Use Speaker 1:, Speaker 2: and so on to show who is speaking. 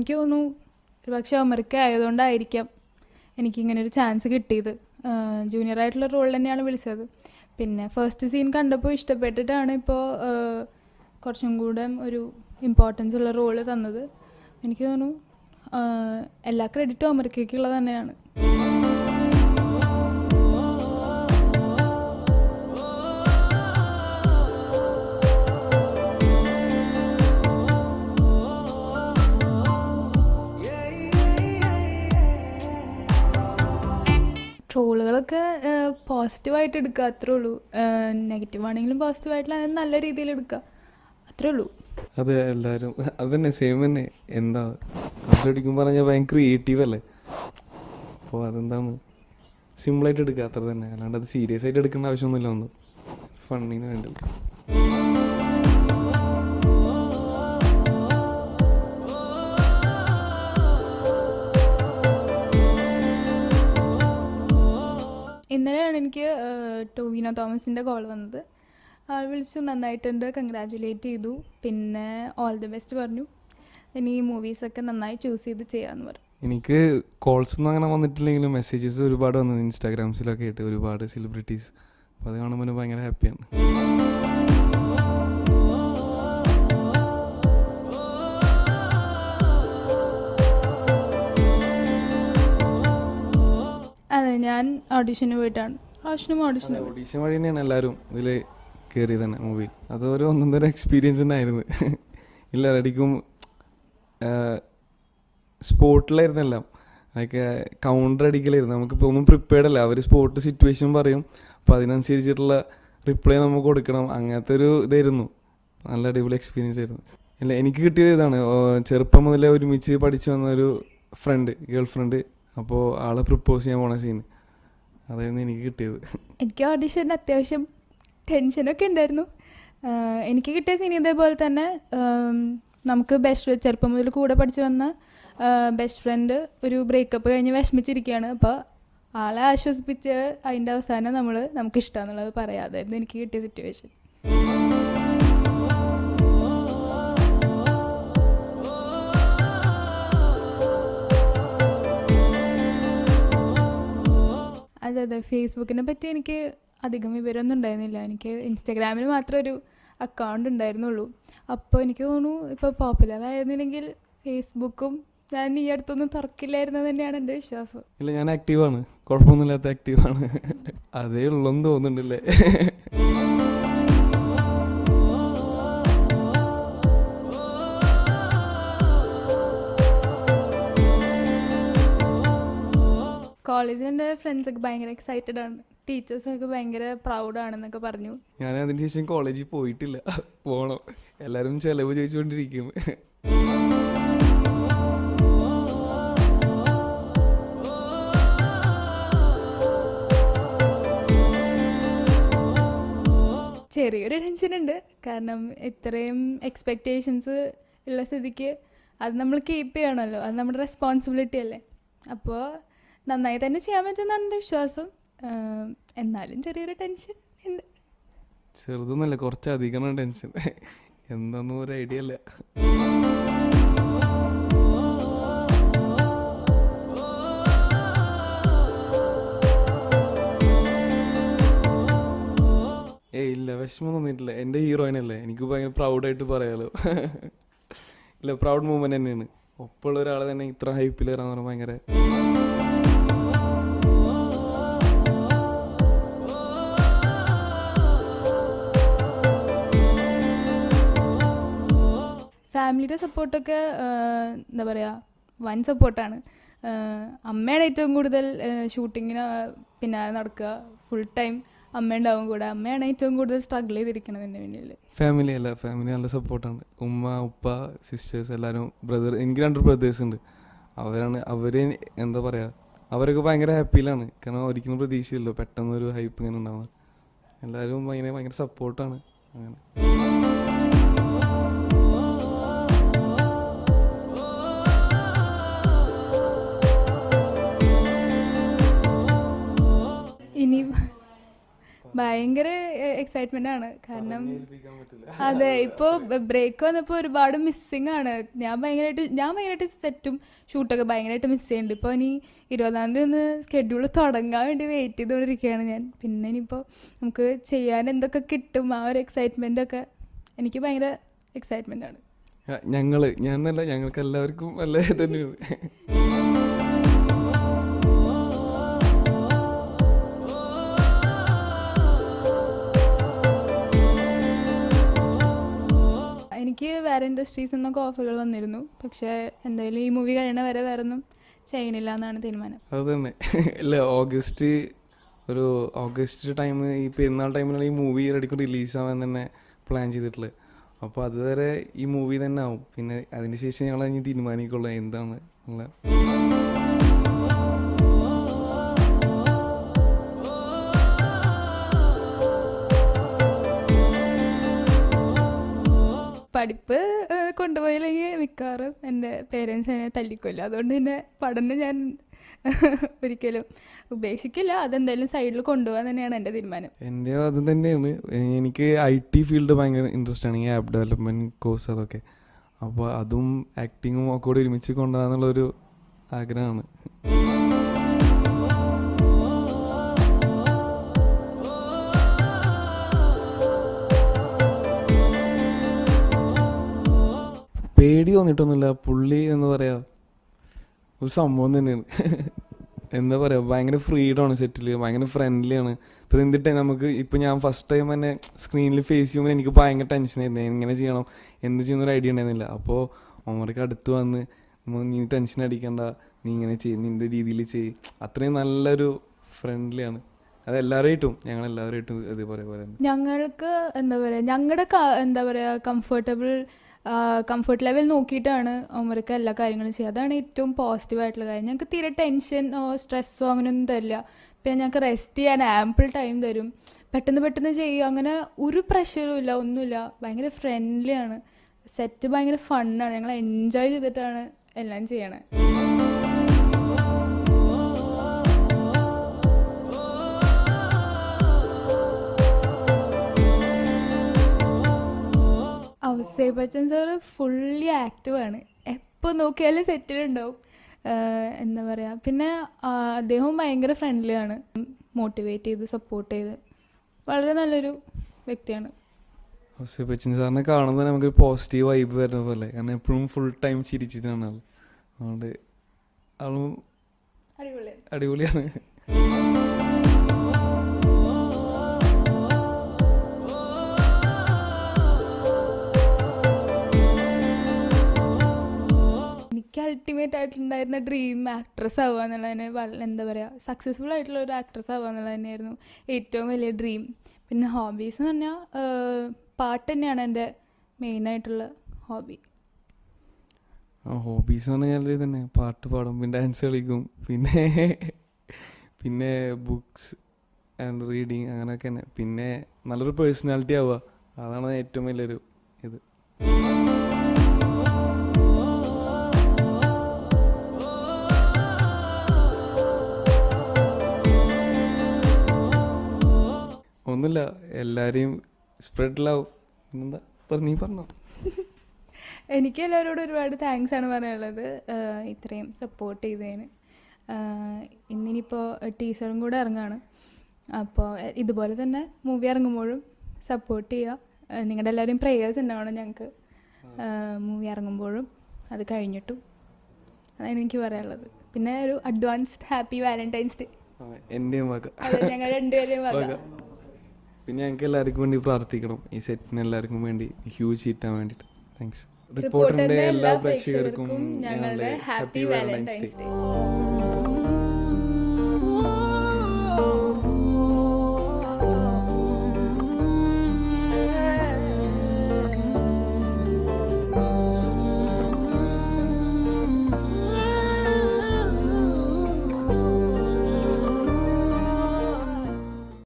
Speaker 1: എനിക്ക് തോന്നുന്നു ഒരു പക്ഷേ അമേരിക്ക ആയതുകൊണ്ടായിരിക്കാം എനിക്കിങ്ങനെ ഒരു ചാൻസ് കിട്ടിയത് ജൂനിയർ ആയിട്ടുള്ള റോൾ തന്നെയാണ് വിളിച്ചത് പിന്നെ ഫസ്റ്റ് സീൻ കണ്ടപ്പോൾ ഇഷ്ടപ്പെട്ടിട്ടാണ് ഇപ്പോൾ കുറച്ചും കൂടെ ഒരു ഇമ്പോർട്ടൻസ് ഉള്ള റോള് തന്നത് എനിക്ക് തോന്നുന്നു ആ, എല്ലാ ക്രെഡിറ്റും അമേരിക്കയ്ക്കുള്ളത് തന്നെയാണ് ട്രോളുകളൊക്കെ പോസിറ്റീവായിട്ട് എടുക്കുക അത്രേ ഉള്ളൂ നെഗറ്റീവ് ആണെങ്കിലും പോസിറ്റീവായിട്ടുള്ള നല്ല രീതിയിൽ എടുക്കുക അത്രേ ഉള്ളൂ
Speaker 2: അതെ എല്ലാവരും അത് തന്നെ സെയിം തന്നെ എന്താ ശരിക്കും പറഞ്ഞാൽ ഭയങ്കര ക്രിയേറ്റീവ് അല്ലേ അപ്പോൾ അതെന്താണ് സിമ്പിളായിട്ട് എടുക്കുക അത്ര തന്നെ അല്ലാണ്ട് അത് സീരിയസ് ആയിട്ട് എടുക്കേണ്ട ആവശ്യമൊന്നുമില്ല ഒന്നും ഫണ്ണിന് വേണ്ടില്ല
Speaker 1: ഇന്നലെയാണ് എനിക്ക് ഏഹ്, ടോവിനോ തോമസിൻ്റെ കോൾ വന്നത് ആൾ വിളിച്ചു നന്നായിട്ടുണ്ട് കൺഗ്രാജുലേറ്റ് ചെയ്തു പിന്നെ ഓൾ ദി ബെസ്റ്റ് പറഞ്ഞു ഇനി മൂവീസൊക്കെ നന്നായി ചൂസ് ചെയ്ത് ചെയ്യാമെന്ന് പറഞ്ഞു
Speaker 2: എനിക്ക് കോൾസ് ഒന്നും അങ്ങനെ വന്നിട്ടില്ലെങ്കിലും മെസ്സേജസ് ഒരുപാട് വന്നത് ഇൻസ്റ്റാഗ്രാംസിലൊക്കെ ആയിട്ട് ഒരുപാട് സെലിബ്രിറ്റീസ് അപ്പോൾ അത് കാണുമ്പോൾ ഭയങ്കര ഹാപ്പിയാണ്
Speaker 1: അതെ ഞാൻ ഓഡിഷന് പോയിട്ടാണ് ഓഡിഷനും ഓഡിഷനും പോയി.
Speaker 2: ഓഡീഷൻ വഴി തന്നെയാണ് എല്ലാവരും ഇതിൽ കയറി തന്നെ മൂവി അത് ഒരു ഒന്നൊന്നര എക്സ്പീരിയൻസ് തന്നെയായിരുന്നു ഇല്ല റെഡിക്കും സ്പോട്ടിലായിരുന്നു എല്ലാം അതൊക്കെ കൗണ്ടർ അടിക്കലായിരുന്നു നമുക്കിപ്പോൾ ഒന്നും പ്രിപ്പയർഡ് അല്ല അവർ സ്പോട്ട് സിറ്റുവേഷൻ പറയും അപ്പോൾ അതിനനുസരിച്ചിട്ടുള്ള റിപ്ലൈ നമുക്ക് കൊടുക്കണം അങ്ങനത്തെ ഒരു ഇതായിരുന്നു നല്ല അടിപൊളി എക്സ്പീരിയൻസ് ആയിരുന്നു ഇല്ല എനിക്ക് കിട്ടിയത് ഇതാണ് ഓ, ചെറുപ്പം മുതലേ ഒരുമിച്ച് പഠിച്ചു വന്ന ഒരു ഫ്രണ്ട് ഗേൾ ഫ്രണ്ട് അപ്പോൾ ആളെ പ്രപ്പോസ് ചെയ്യാൻ പോണ സീൻ അതായിരുന്നു എനിക്ക് കിട്ടിയത്
Speaker 1: എനിക്ക് ഓഡിഷന് അത്യാവശ്യം ടെൻഷനൊക്കെ ഉണ്ടായിരുന്നു ആഹ് എനിക്ക് കിട്ടിയ സീൻ ഇതേപോലെ തന്നെ ആം, നമുക്ക് ബെസ്റ്റ് ചെറുപ്പം മുതൽ കൂടെ പഠിച്ചു വന്ന ബെസ്റ്റ് ഫ്രണ്ട് ഒരു ബ്രേക്കപ്പ് കഴിഞ്ഞ് വിഷമിച്ചിരിക്കുകയാണ് അപ്പോൾ ആളെ ആശ്വസിപ്പിച്ച് അതിൻ്റെ അവസാനം നമ്മൾ നമുക്ക് ഇഷ്ടമാണെന്നുള്ളത് പറയാതായിരുന്നു എനിക്ക് കിട്ടിയ സിറ്റുവേഷൻ അതെ അതെ ഫേസ്ബുക്കിനെ പറ്റി എനിക്ക് അധികം വിവരമൊന്നും ഉണ്ടായിരുന്നില്ല എനിക്ക് ഇൻസ്റ്റാഗ്രാമിൽ മാത്രം ഒരു അക്കൗണ്ട് ഉണ്ടായിരുന്നുള്ളൂ അപ്പോൾ എനിക്ക് തോന്നുന്നു ഇപ്പോൾ പോപ്പുലർ ആയിരുന്നില്ലെങ്കിൽ ഫേസ്ബുക്കും ഞാൻ ഈ അടുത്തൊന്നും തുറക്കില്ലായിരുന്നു തന്നെയാണ് എൻ്റെ വിശ്വാസം
Speaker 2: ഇല്ല ഞാൻ ആക്റ്റീവാണ് കുഴപ്പമൊന്നുമില്ലാത്ത ആക്റ്റീവാണ് അതേ ഉള്ളെന്ന് തോന്നുന്നുണ്ടല്ലേ
Speaker 1: കോളേജിൽ എൻ്റെ ഫ്രണ്ട്സൊക്കെ ഭയങ്കര എക്സൈറ്റഡ് ആണ് ടീച്ചേഴ്സൊക്കെ ഭയങ്കര പ്രൗഡാണെന്നൊക്കെ പറഞ്ഞു
Speaker 2: ഞാൻ അതിന് ശേഷം കോളേജിൽ പോയിട്ടില്ല പോകണം എല്ലാവരും ചിലവ് ചോദിച്ചുകൊണ്ടിരിക്കും
Speaker 1: ചെറിയൊരു ടെൻഷൻ ഉണ്ട് കാരണം ഇത്രയും എക്സ്പെക്റ്റേഷൻസ് ഉള്ള സ്ഥിതിക്ക് അത് നമ്മൾ കീപ്പ് ചെയ്യണമല്ലോ അത് നമ്മുടെ റെസ്പോൺസിബിലിറ്റി അല്ലേ അപ്പോൾ നന്നായി തന്നെ ചെയ്യാൻ പറ്റുമെന്നാണ് എൻ്റെ വിശ്വാസം ആം, എന്നാലും ചെറിയൊരു ടെൻഷൻ ഉണ്ട്
Speaker 2: ചെറുതൊന്നുമല്ല കുറച്ചധികമാണ് ടെൻഷൻ എന്താന്നും ഒരു ഐഡിയ അല്ല ഏയ് ഇല്ല വിഷമം തോന്നിയിട്ടില്ല എൻ്റെ ഹീറോയിനല്ലേ എനിക്ക് ഭയങ്കര പ്രൗഡായിട്ട് പറയാലോ ഇല്ല പ്രൗഡ് മൂമെൻ്റ് തന്നെയാണ് ഒപ്പമുള്ള ഒരാളെ തന്നെ ഇത്ര ഹൈപ്പിൽ കയറാന്ന് പറഞ്ഞാൽ ഭയങ്കര
Speaker 1: ഫാമിലിയുടെ സപ്പോർട്ടൊക്കെ എന്താ പറയുക വൻ സപ്പോർട്ടാണ് അമ്മയാണ് ഏറ്റവും കൂടുതൽ ഷൂട്ടിങ്ങിന് പിന്നാലെ നടക്കുക ഫുൾ ടൈം അമ്മ ഉണ്ടാവും കൂടെ അമ്മയാണ് ഏറ്റവും കൂടുതൽ സ്ട്രഗിൾ ചെയ്തിരിക്കുന്നത് എൻ്റെ മുന്നിൽ
Speaker 2: ഫാമിലി അല്ല ഫാമിലി നല്ല സപ്പോർട്ടാണ് ഉമ്മ ഉപ്പ സിസ്റ്റേഴ്സ് എല്ലാവരും ബ്രദർ എനിക്ക് രണ്ട് ബ്രദേഴ്സ് ഉണ്ട് അവരാണ് അവർ എന്താ പറയുക അവരൊക്കെ ഭയങ്കര ഹാപ്പിയിലാണ് കാരണം ഒരിക്കലും പ്രതീക്ഷയില്ലല്ലോ പെട്ടെന്നൊരു ഹൈപ്പ് ഇങ്ങനെ ഉണ്ടാവുന്നത് എല്ലാവരും ഭയങ്കര ഭയങ്കര സപ്പോർട്ടാണ് അങ്ങനെ
Speaker 1: ഇനി ഭയങ്കര എക്സൈറ്റ്മെന്റ് ആണ് കാരണം അതെ ഇപ്പോൾ ബ്രേക്ക് വന്നപ്പോൾ ഒരുപാട് മിസ്സിങ് ആണ് ഞാൻ ഭയങ്കരമായിട്ട് ഞാൻ ഭയങ്കരമായിട്ട് സെറ്റും ഷൂട്ടൊക്കെ ഭയങ്കരമായിട്ട് മിസ് ചെയ്യുന്നുണ്ട് ഇപ്പോൾ ഇനി ഇരുപതാം തീയതി ഒന്ന് സ്കെഡ്യൂൾ തുടങ്ങാൻ വേണ്ടി വെയിറ്റ് ചെയ്തുകൊണ്ടിരിക്കുകയാണ് ഞാൻ പിന്നെ ഇനിയിപ്പോൾ നമുക്ക് ചെയ്യാൻ എന്തൊക്കെ കിട്ടും ആ ഒരു എക്സൈറ്റ്മെൻ്റ് ഒക്കെ എനിക്ക് ഭയങ്കര എക്സൈറ്റ്മെൻ്റ് ആണ്
Speaker 2: ഞങ്ങള് ഞാൻ എന്നല്ല ഞങ്ങൾക്ക് എല്ലാവർക്കും നല്ല തന്നെയാണ്
Speaker 1: എനിക്ക് വേറെ ഇൻഡസ്ട്രീസ് നിന്നൊക്കെ ഓഫറുകൾ വന്നിരുന്നു പക്ഷേ എന്തായാലും ഈ മൂവി കഴിയണ വരെ വേറെ ഒന്നും ചെയ്യണില്ല എന്നാണ് തീരുമാനം
Speaker 2: അത് തന്നെ ഇല്ല ഓഗസ്റ്റ് ഒരു ഓഗസ്റ്റ് ടൈം ഈ പെരുന്നാൾ ടൈമിലാണ് ഈ മൂവി റെഡിക്ക് റിലീസ് ആവാൻ തന്നെ പ്ലാൻ ചെയ്തിട്ടുള്ളത് അപ്പോൾ അതുവരെ ഈ മൂവി തന്നെ ആവും പിന്നെ അതിന് ശേഷം ഞങ്ങൾ ഇനി തീരുമാനിക്കുള്ളൂ എന്താണ് ഉള്ള
Speaker 1: പഠിപ്പ് ഏഹ്, കൊണ്ടുപോയില്ലെങ്കിൽ മിക്കവാറും എൻ്റെ പേരൻസ് എന്നെ തല്ലിക്കൊല്ലും അതുകൊണ്ട് തന്നെ പഠനം ഞാൻ ഒരിക്കലും ഉപേക്ഷിക്കില്ല അതെന്തായാലും സൈഡിൽ കൊണ്ടുപോകാൻ തന്നെയാണ് എൻ്റെ തീരുമാനം
Speaker 2: എൻ്റെ അത് തന്നെയാണ് എനിക്ക് ഐ ടി ഫീൽഡ് ഭയങ്കര ഇൻട്രസ്റ്റ് ആണ് ഈ ആപ്പ് ഡെവലപ്മെൻറ്റ് കോഴ്സ് അതൊക്കെ അപ്പോൾ അതും ആക്ടിങ്ങും ഒക്കെ കൂടി ഒരുമിച്ച് കൊണ്ടുപോകാന്നുള്ളൊരു ആഗ്രഹമാണ് പേടി തോന്നിയിട്ടൊന്നുമില്ല പുള്ളി എന്ന് പറയാ ഒരു സംഭവം തന്നെയാണ് എന്താ പറയുക ഭയങ്കര ഫ്രീഡമാണ് സെറ്റിൽ ഭയങ്കര ഫ്രണ്ട്ലിയാണ് ഇപ്പോൾ എന്തിട്ടേ നമുക്ക് ഇപ്പോൾ ഞാൻ ഫസ്റ്റ് ടൈം തന്നെ സ്ക്രീനിൽ ഫേസ് ചെയ്യുമ്പോൾ എനിക്ക് ഭയങ്കര ടെൻഷനായിരുന്നു എങ്ങനെ ചെയ്യണം എന്ത് ചെയ്യുന്ന ഒരു ഐഡിയ ഉണ്ടായിരുന്നില്ല അപ്പോൾ ഒമർക്ക് അടുത്ത് വന്ന് "ഉമ്മ, നീ ടെൻഷൻ അടിക്കണ്ട നീ ഇങ്ങനെ ചെയ്യും നിൻ്റെ രീതിയിൽ ചെയ്യും അത്രയും നല്ലൊരു ഫ്രണ്ട്ലിയാണ് അത് എല്ലാവരുമായിട്ടും ഞങ്ങൾ എല്ലാവരുമായിട്ടും ഇതേപോലെ പോലെ തന്നെ
Speaker 1: ഞങ്ങൾക്ക് എന്താ പറയുക ഞങ്ങളുടെ എന്താ പറയുക കംഫർട്ടബിൾ കംഫർട്ട് ലെവൽ നോക്കിയിട്ടാണ് ഒമർക്ക് എല്ലാ കാര്യങ്ങളും ചെയ്യുക അതാണ് ഏറ്റവും പോസിറ്റീവ് ആയിട്ടുള്ള കാര്യം ഞങ്ങൾക്ക് തീരെ ടെൻഷനോ സ്ട്രെസ്സോ അങ്ങനെയൊന്നും തരില്ല പിന്നെ ഞങ്ങൾക്ക് റെസ്റ്റ് ചെയ്യാൻ ആമ്പിൾ ടൈം തരും പെട്ടെന്ന് പെട്ടെന്ന് ചെയ്യുക അങ്ങനെ ഒരു പ്രഷറും ഇല്ല ഒന്നുമില്ല ഭയങ്കര ഫ്രണ്ട്ലി ആണ് സെറ്റ് ഭയങ്കര ഫണ്ണാണ് ഞങ്ങൾ എൻജോയ് ചെയ്തിട്ടാണ് എല്ലാം ചെയ്യണത് ഔസേ ബച്ചൻ സാറ് ഫുള്ളി ആക്റ്റീവാണ് എപ്പോൾ നോക്കിയാലും സെറ്റിലുണ്ടാവും ആഹ് എന്താ പറയുക പിന്നെ ആഹ് അദ്ദേഹവും ഭയങ്കര ഫ്രണ്ട്ലിയാണ് മോട്ടിവേറ്റ് ചെയ്ത് സപ്പോർട്ട് ചെയ്ത് വളരെ നല്ലൊരു വ്യക്തിയാണ്
Speaker 2: ഹൗസേ ബച്ചൻ സാറിനെ കാണുമ്പോൾ നമുക്ക് പോസിറ്റീവ് വൈബ് വരുന്ന പോലെ കാരണം എപ്പോഴും ഫുൾ ടൈം ചിരിച്ചിട്ടാണ് ആൾ അതുകൊണ്ട് ആളും
Speaker 1: അടിപൊളിയാണ്
Speaker 2: അടിപൊളിയാണ്
Speaker 1: എനിക്ക് അൾട്ടിമേറ്റ് ആയിട്ടുണ്ടായിരുന്ന ഡ്രീം ആക്ട്രസ് ആവുക എന്നുള്ളതിന് വളരെ എന്താ പറയുക സക്സസ്ഫുൾ ആയിട്ടുള്ള ഒരു ആക്ട്രസ് ആവുക എന്നുള്ളത് തന്നെയായിരുന്നു ഏറ്റവും വലിയ ഡ്രീം പിന്നെ ഹോബീസ് എന്ന് പറഞ്ഞാൽ പാട്ട് തന്നെയാണ് എൻ്റെ മെയിനായിട്ടുള്ള ഹോബി
Speaker 2: ഹോബീസ് എന്ന് പറഞ്ഞാൽ ഇത് തന്നെ പാട്ട് പാടും പിന്നെ ഡാൻസ് കളിക്കും പിന്നെ പിന്നെ ബുക്സ് ആൻഡ് റീഡിങ് അങ്ങനെയൊക്കെ തന്നെ പിന്നെ നല്ലൊരു പേഴ്സണാലിറ്റി ആവുക അതാണ് ഏറ്റവും വലിയൊരു ഇത് ഒന്നുമില്ല എല്ലാവരെയും സ്പ്രെഡ് ലവ് പിന്നെന്താ പറ- നീ പറഞ്ഞോ
Speaker 1: എനിക്ക് എല്ലാവരോടും ഒരുപാട് താങ്ക്സ് ആണ് പറയാനുള്ളത് ആഹ് ഇത്രയും സപ്പോർട്ട് ചെയ്തതിന് ആഹ് ഇന്നിനിപ്പോൾ ടീച്ചറും കൂടെ ഇറങ്ങുകയാണ് അപ്പോൾ ഇതുപോലെ തന്നെ മൂവി ഇറങ്ങുമ്പോഴും സപ്പോർട്ട് ചെയ്യുക നിങ്ങളുടെ എല്ലാവരും പ്രേയേഴ്സ് ഉണ്ടാവണം ഞങ്ങൾക്ക് മൂവി ഇറങ്ങുമ്പോഴും അത് കഴിഞ്ഞിട്ടും അതാണ് എനിക്ക് പറയാനുള്ളത് പിന്നെ ഒരു അഡ്വാൻസ്ഡ് ഹാപ്പി വാലന്റൈൻസ് ഡേ
Speaker 2: ആ, എൻ്റെയും വക
Speaker 1: അത് ഞങ്ങൾ രണ്ടുപേരെയും വക
Speaker 2: വക. പിന്നെ ഞങ്ങൾക്ക് എല്ലാവർക്കും വേണ്ടി പ്രാർത്ഥിക്കണം ഈ സെറ്റിന് എല്ലാവർക്കും വേണ്ടി ഹ്യൂജ് കിട്ടാൻ വേണ്ടിയിട്ട് താങ്ക്സ് റിപ്പോർട്ടറിന്റെ എല്ലാ പ്രേക്ഷകർക്കും
Speaker 1: ഞങ്ങളുടെ ഹാപ്പി വാലന്റൈൻസ് ഡേ